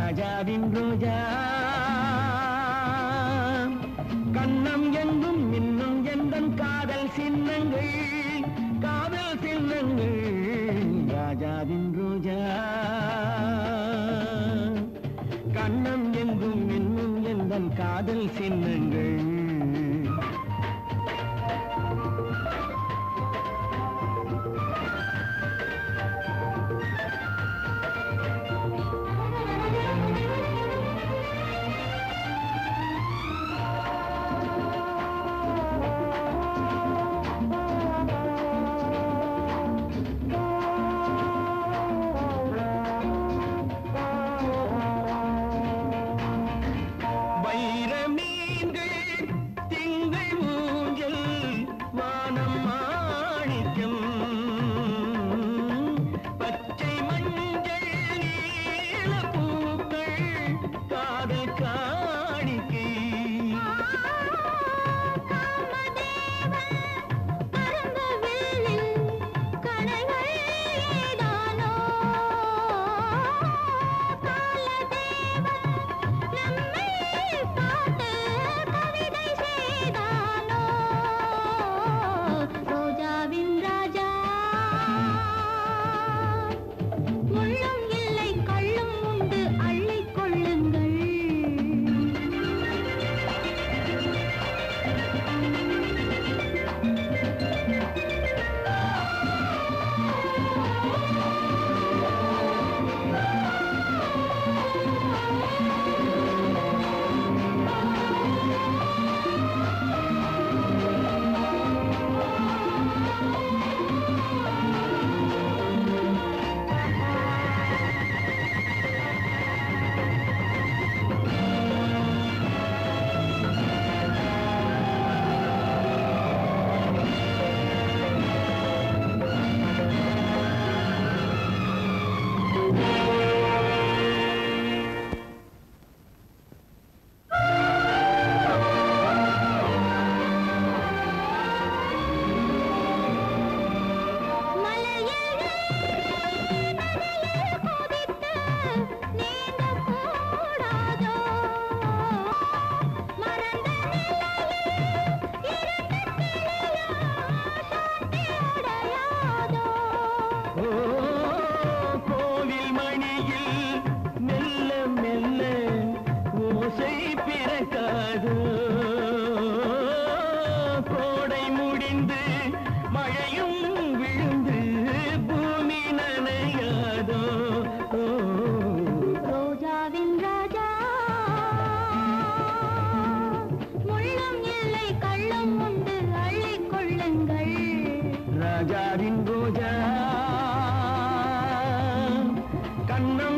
ராஜாவின் ரோஜா கண்ணம் எங்கும் இன்னும் எந்தன் காதல் சின்னங்கள் காதல் சின்னங்கள் ராஜாவின் ரோஜா கண்ணம் எங்கும் இன்னும் எந்தன் காதல் சின்னங்கள் வைர மீன்கள் திங்கள் ஊஞ்சல் வானம் மாணிக்கம் பச்சை மஞ்சள் நீல பூக்கள் காதல் காணிக்கை ரோஜாவின் ராஜா முள்ளும் இல்லை கள்ளும் உண்டு அள்ளிக் கொள்ளுங்கள் ஓ கோவில் மணியில் மெல்ல மெல்ல ஓசை பிறக்காது கோடை முடிந்து மழையும் விழுந்து பூமி நனையாதோ ஓ, ரோஜாவின் ராஜா முள்ளும் இல்லை கள்ளம் உண்டு அள்ளிக் கொள்ளுங்கள் ராஜாவின் ரோஜா கண்ணம்